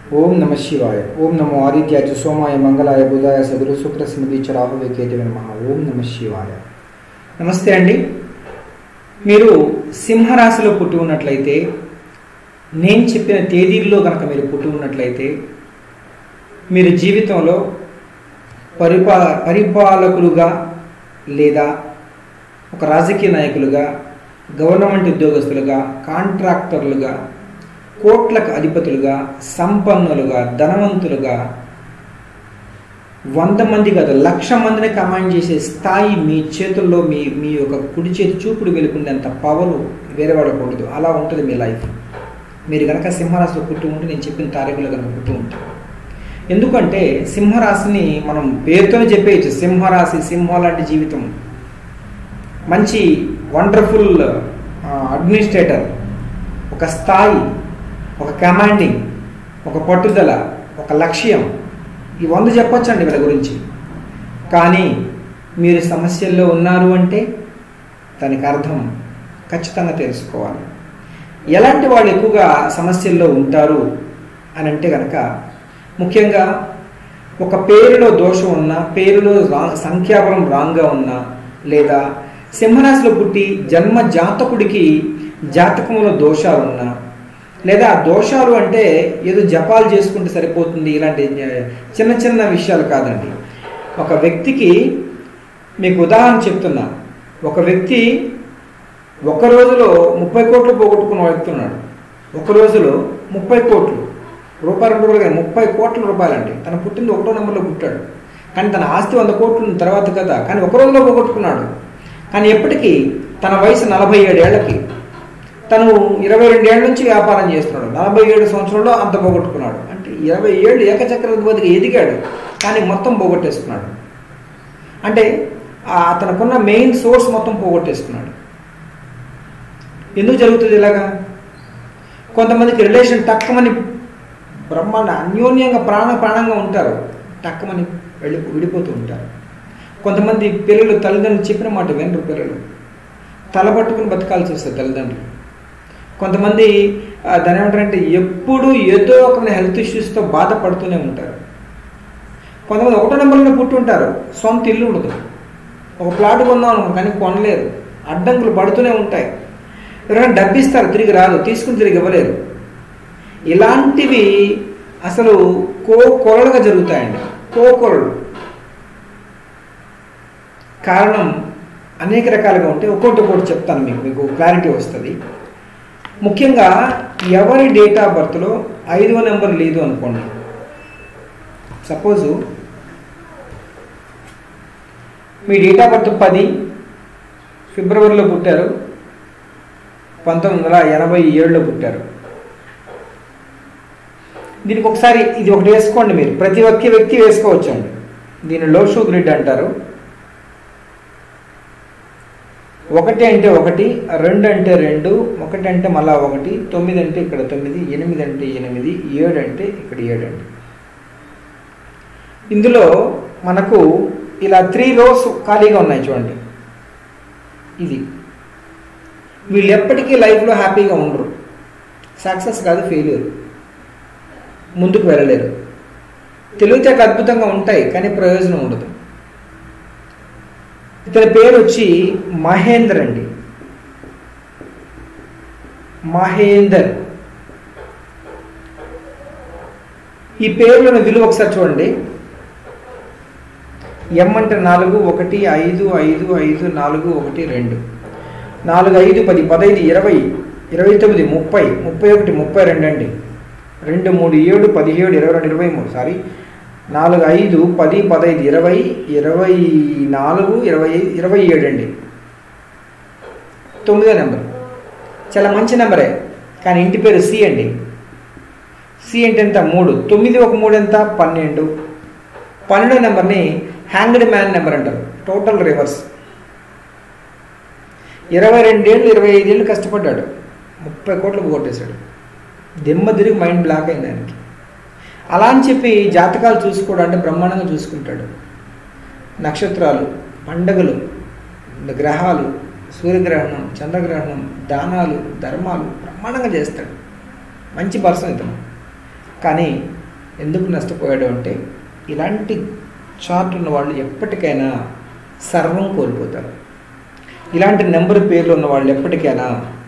ఓం నమ శివాయ ఓం నమో ఆదిత్యాయ సోమాయ మంగళాయ బుధాయ సగురు శుక్ర స్మృతి రాహువే కేతవి నమ ఓం నమ శివాయ నమస్తే అండి మీరు సింహరాశిలో పుట్టి ఉన్నట్లయితే నేను చెప్పిన తేదీల్లో కనుక మీరు పుట్టి ఉన్నట్లయితే మీరు జీవితంలో పరిపా పరిపాలకులుగా లేదా ఒక రాజకీయ నాయకులుగా గవర్నమెంట్ ఉద్యోగస్తులుగా కాంట్రాక్టర్లుగా కోట్లకు అధిపతులుగా సంపన్నులుగా ధనవంతులుగా వంద మంది కాదు లక్ష మందిని కమాండ్ చేసే స్థాయి మీ చేతుల్లో మీ మీ యొక్క కుడి చేతి చూపుడు వెలుకుండేంత పవరు వేరే వాళ్ళకు ఉండదు అలా ఉంటుంది మీ లైఫ్ మీరు కనుక సింహరాశిలో పుట్టి ఉంటే నేను చెప్పిన తారీఖులో కనుక పుట్టి ఉంటారు ఎందుకంటే సింహరాశిని మనం పేరుతోనే చెప్పేయచ్చు సింహరాశి సింహం లాంటి జీవితం మంచి వండర్ఫుల్ అడ్మినిస్ట్రేటర్ ఒక స్థాయి ఒక కమాండింగ్ ఒక పట్టుదల ఒక లక్ష్యం ఈ వంద చెప్పొచ్చండి వీళ్ళ గురించి కానీ మీరు సమస్యల్లో ఉన్నారు అంటే దానికి అర్థం ఖచ్చితంగా తెలుసుకోవాలి ఎలాంటి వాళ్ళు ఎక్కువగా సమస్యల్లో ఉంటారు అని అంటే కనుక ముఖ్యంగా ఒక పేరులో దోషం ఉన్నా పేరులో రా సంఖ్యాబలం రాంగ్గా ఉన్నా లేదా సింహరాశిలో పుట్టి జన్మ జాతకుడికి జాతకంలో దోషాలు ఉన్నా లేదా దోషాలు అంటే ఏదో జపాలు చేసుకుంటే సరిపోతుంది ఇలాంటి చిన్న చిన్న విషయాలు కాదండి ఒక వ్యక్తికి మీకు ఉదాహరణ చెప్తున్నా ఒక వ్యక్తి ఒక రోజులో ముప్పై కోట్లు పోగొట్టుకున్న వ్యక్తి ఉన్నాడు ఒక రోజులో ముప్పై కోట్లు రూపాయలు రెండు రూపాయలు ముప్పై కోట్ల రూపాయలండి తను పుట్టింది ఒకటో నెంబర్లో పుట్టాడు కానీ తన ఆస్తి వంద కోట్లు తర్వాత కదా కానీ ఒక రోజులో పోగొట్టుకున్నాడు కానీ ఎప్పటికీ తన వయసు నలభై ఏడేళ్లకి తను ఇరవై రెండేళ్ల నుంచి వ్యాపారం చేస్తున్నాడు నలభై ఏడు సంవత్సరంలో అంత పోగొట్టుకున్నాడు అంటే ఇరవై ఏళ్ళు ఏకచక్రాధిపతిగా ఎదిగాడు కానీ మొత్తం పోగొట్టేసుకున్నాడు అంటే అతనుకున్న మెయిన్ సోర్స్ మొత్తం పోగొట్టేసుకున్నాడు ఎందుకు జరుగుతుంది ఇలాగా కొంతమందికి రిలేషన్ టక్కమని బ్రహ్మాండ అన్యోన్యంగా ప్రాణ ప్రాణంగా ఉంటారు టక్కమని వెళ్ళి విడిపోతూ ఉంటారు కొంతమంది పిల్లలు తల్లిదండ్రులు చెప్పిన మాట వినరు పిల్లలు తలపట్టుకుని బతకాల్సి వస్తుంది తల్లిదండ్రులు కొంతమంది దాని ఏమంటారంటే ఎప్పుడు ఏదో ఒక హెల్త్ ఇష్యూస్తో బాధపడుతూనే ఉంటారు కొంతమంది ఒకటో నెంబర్లో పుట్టి ఉంటారు సొంత ఇల్లు ఉండదు ఒక ప్లాట్ కొందాం అనుకో కానీ కొనలేరు అడ్డంకులు పడుతూనే ఉంటాయి ఎవరైనా డబ్బిస్తారు తిరిగి రాదు తీసుకుని తిరిగి ఇవ్వలేరు ఇలాంటివి అసలు కో కొరలుగా జరుగుతాయండి కో కొరలు కారణం అనేక రకాలుగా ఉంటే ఒక్కొక్కటి ఒకటి చెప్తాను మీకు మీకు క్లారిటీ వస్తుంది ముఖ్యంగా ఎవరి డేట్ ఆఫ్ బర్త్లో ఐదవ నెంబర్ లేదు అనుకోండి సపోజు మీ డేట్ ఆఫ్ బర్త్ పది ఫిబ్రవరిలో పుట్టారు పంతొమ్మిది వందల ఎనభై ఏడులో పుట్టారు దీనికి ఒకసారి ఇది ఒకటి వేసుకోండి మీరు ప్రతి ఒక్క వ్యక్తి వేసుకోవచ్చండి దీన్ని లో షూ గ్రిడ్ అంటారు ఒకటి అంటే ఒకటి రెండు అంటే రెండు ఒకటి అంటే మళ్ళా ఒకటి తొమ్మిది అంటే ఇక్కడ తొమ్మిది ఎనిమిది అంటే ఎనిమిది ఏడు అంటే ఇక్కడ ఏడు అండి ఇందులో మనకు ఇలా త్రీ రోస్ ఖాళీగా ఉన్నాయి చూడండి ఇది వీళ్ళు ఎప్పటికీ లైఫ్లో హ్యాపీగా ఉండరు సక్సెస్ కాదు ఫెయిల్యూర్ ముందుకు వెళ్ళలేరు తెలివితేటలు అద్భుతంగా ఉంటాయి కానీ ప్రయోజనం ఉండదు ఇతని పేరు వచ్చి మహేందర్ అండి మహేందర్ ఈ పేరులోని విలువ ఒకసారి చూడండి ఎం అంటే నాలుగు ఒకటి ఐదు ఐదు ఐదు నాలుగు ఒకటి రెండు నాలుగు ఐదు పది పదైదు ఇరవై ఇరవై తొమ్మిది ముప్పై ముప్పై ఒకటి ముప్పై రెండు అండి రెండు మూడు ఏడు పదిహేడు ఇరవై రెండు ఇరవై మూడు సారీ నాలుగు ఐదు పది పదైదు ఇరవై ఇరవై నాలుగు ఇరవై ఇరవై ఏడు అండి తొమ్మిదో నెంబర్ చాలా మంచి నెంబరే కానీ ఇంటి పేరు సి అండి సి అంటే ఎంత మూడు తొమ్మిది ఒక మూడు ఎంత పన్నెండు పన్నెండో నెంబర్ని హ్యాంగ్డ్ మ్యాన్ నెంబర్ అంటారు టోటల్ రివర్స్ ఇరవై రెండేళ్ళు ఇరవై ఐదేళ్ళు కష్టపడ్డాడు ముప్పై కోట్లు కొట్టేశాడు దిమ్మ తిరిగి మైండ్ బ్లాక్ అయింది ఆయనకి అలా అని చెప్పి జాతకాలు చూసుకోవడం అంటే బ్రహ్మాండంగా చూసుకుంటాడు నక్షత్రాలు పండగలు గ్రహాలు సూర్యగ్రహణం చంద్రగ్రహణం దానాలు ధర్మాలు బ్రహ్మాండంగా చేస్తాడు మంచి పర్సన్ ఇతను కానీ ఎందుకు నష్టపోయాడు అంటే ఇలాంటి చార్ట్ ఉన్న వాళ్ళు ఎప్పటికైనా సర్వం కోల్పోతారు ఇలాంటి నెంబర్ పేర్లు ఉన్న వాళ్ళు ఎప్పటికైనా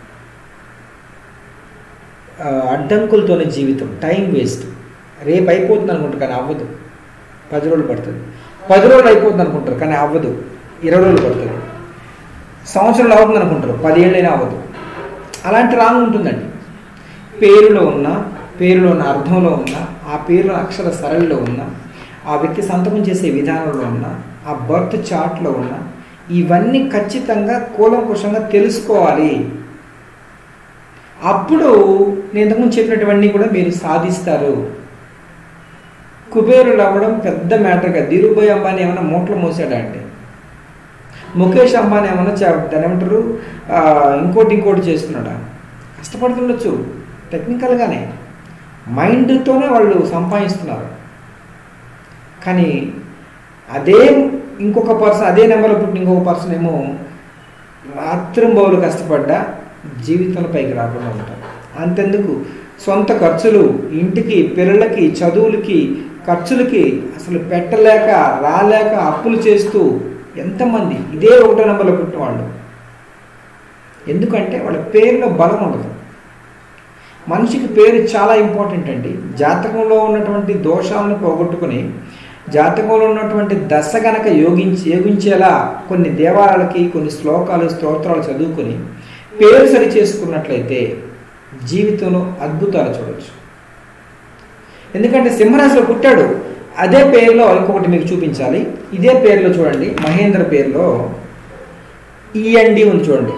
ఆ, అడ్డంకులతోనే జీవితం టైం వేస్ట్ రేపు అయిపోతుంది అనుకుంటారు కానీ అవ్వదు పది రోజులు పడుతుంది పది రోజులు అయిపోతుంది అనుకుంటారు కానీ అవ్వదు ఇరవై రోజులు పడుతుంది సంవత్సరాలు అవుతుంది అనుకుంటారు పదిహేళ్ళైనా అవ్వదు అలాంటి రాంగ్ ఉంటుందండి పేరులో ఉన్న పేరులో ఉన్న అర్థంలో ఉన్న ఆ పేరులో అక్షర సరళిలో ఉన్న ఆ వ్యక్తి సంతకం చేసే విధానంలో ఉన్న ఆ బర్త్ చార్ట్లో ఉన్న ఇవన్నీ ఖచ్చితంగా కూలంకుషంగా తెలుసుకోవాలి అప్పుడు నేను ఇంతకుముందు చెప్పినటువన్నీ కూడా మీరు సాధిస్తారు కుబేరులు అవ్వడం పెద్ద మ్యాటర్గా ధీరుభాయ్ అంబానీ ఏమైనా మూటలు మోసాడా అంటే ముఖేష్ అంబానీ ఏమైనా చ- దాని ఏమంటారు ఆ, ఇంకోటి ఇంకోటి చేస్తున్నాడా కష్టపడుతుండొచ్చు టెక్నికల్గానే మైండ్తోనే వాళ్ళు సంపాదిస్తున్నారు కానీ అదే ఇంకొక పర్సన్ అదే నెంబర్లో పుట్టిన ఇంకొక పర్సన్ ఏమో రాత్రం బౌలు కష్టపడ్డా జీవితంలో పైకి రాకుండా ఉంటారు అంతెందుకు సొంత ఖర్చులు ఇంటికి పిల్లలకి చదువులకి ఖర్చులకి అసలు పెట్టలేక రాలేక అప్పులు చేస్తూ ఎంతమంది ఇదే ఒకటో నెంబర్లో పుట్టిన వాళ్ళు ఎందుకంటే వాళ్ళ పేరులో బలం ఉండదు మనిషికి పేరు చాలా ఇంపార్టెంట్ అండి జాతకంలో ఉన్నటువంటి దోషాలను పోగొట్టుకుని జాతకంలో ఉన్నటువంటి దశ గనక యోగించి యోగించేలా కొన్ని దేవాలయాలకి కొన్ని శ్లోకాలు స్తోత్రాలు చదువుకొని పేరు సరి చేసుకున్నట్లయితే జీవితంలో అద్భుతాలు చూడవచ్చు ఎందుకంటే సింహరాశిలో పుట్టాడు అదే పేరులో ఇంకొకటి మీకు చూపించాలి ఇదే పేరులో చూడండి మహేంద్ర పేరులో ఈఎన్డి ఉంది చూడండి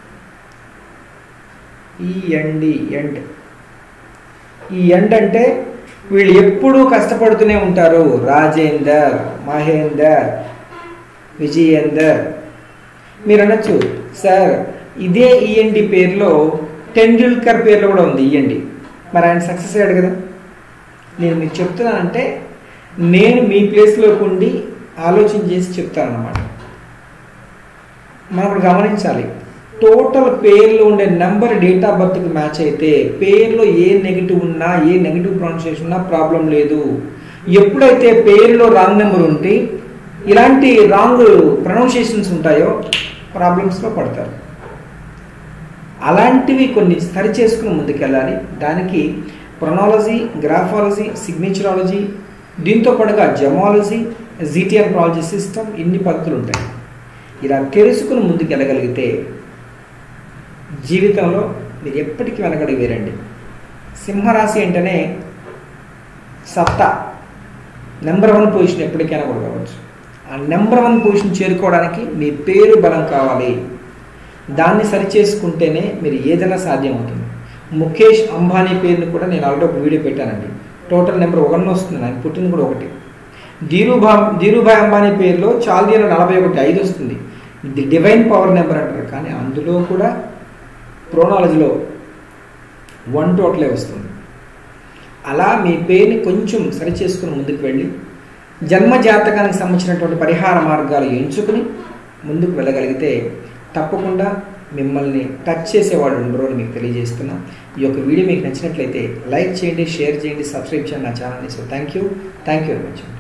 ఈఎన్డి ఎండ్ ఈ ఎండ్ అంటే వీళ్ళు ఎప్పుడూ కష్టపడుతూనే ఉంటారు రాజేందర్ మహేందర్ విజయేందర్ మీరు అనొచ్చు సార్ ఇదే ఈఎన్డి పేరులో టెండూల్కర్ పేరులో కూడా ఉంది ఈఎన్డి మరి ఆయన సక్సెస్ అయ్యాడు కదా నేను మీకు చెప్తున్నానంటే నేను మీ ప్లేస్లోకి ఉండి ఆలోచన చేసి చెప్తానన్నమాట మనం ఇప్పుడు గమనించాలి టోటల్ పేర్లో ఉండే నెంబర్ డేట్ ఆఫ్ బర్త్కి మ్యాచ్ అయితే పేర్లో ఏ నెగిటివ్ ఉన్నా ఏ నెగిటివ్ ప్రొనౌన్సియేషన్ ఉన్నా ప్రాబ్లం లేదు ఎప్పుడైతే పేరులో రాంగ్ నెంబర్ ఉంటే ఇలాంటి రాంగ్ ప్రొనౌన్సియేషన్స్ ఉంటాయో ప్రాబ్లమ్స్లో పడతారు అలాంటివి కొన్ని సరి చేసుకుని ముందుకెళ్ళాలి దానికి ప్రొనాలజీ గ్రాఫాలజీ సిగ్నేచరాలజీ దీంతో పాటుగా జమాలజీ జీటీఆర్ ప్రాలజీ సిస్టమ్ ఇన్ని పద్ధతులు ఉంటాయి ఇలా తెలుసుకుని ముందుకు వెళ్ళగలిగితే జీవితంలో మీరు ఎప్పటికీ వెనకడుగు వేరండి సింహరాశి అంటేనే సత్తా నెంబర్ వన్ పొజిషన్ ఎప్పటికైనా కూడా కావచ్చు ఆ నెంబర్ వన్ పొజిషన్ చేరుకోవడానికి మీ పేరు బలం కావాలి దాన్ని సరిచేసుకుంటేనే మీరు ఏదైనా సాధ్యం అవుతుంది ముఖేష్ అంబానీ పేరుని కూడా నేను ఆల్రెడీ ఒక వీడియో పెట్టానండి టోటల్ నెంబర్ ఒకటి వస్తుంది నాకు పుట్టింది కూడా ఒకటి ధీరుభా ధీరుభాయ్ అంబానీ పేరులో చాల్దీలో నలభై ఒకటి ఐదు వస్తుంది ఇది డివైన్ పవర్ నెంబర్ అంటారు కానీ అందులో కూడా ప్రోనాలజీలో వన్ టోటలే వస్తుంది అలా మీ పేరుని కొంచెం సరిచేసుకుని ముందుకు వెళ్ళి జన్మ జాతకానికి సంబంధించినటువంటి పరిహార మార్గాలు ఎంచుకుని ముందుకు వెళ్ళగలిగితే తప్పకుండా మిమ్మల్ని టచ్ చేసేవాళ్ళు ఉండరు అని మీకు తెలియజేస్తున్నా ఈ యొక్క వీడియో మీకు నచ్చినట్లయితే లైక్ చేయండి షేర్ చేయండి సబ్స్క్రైబ్ చేయండి నా ఛానల్ని so thank you thank you very much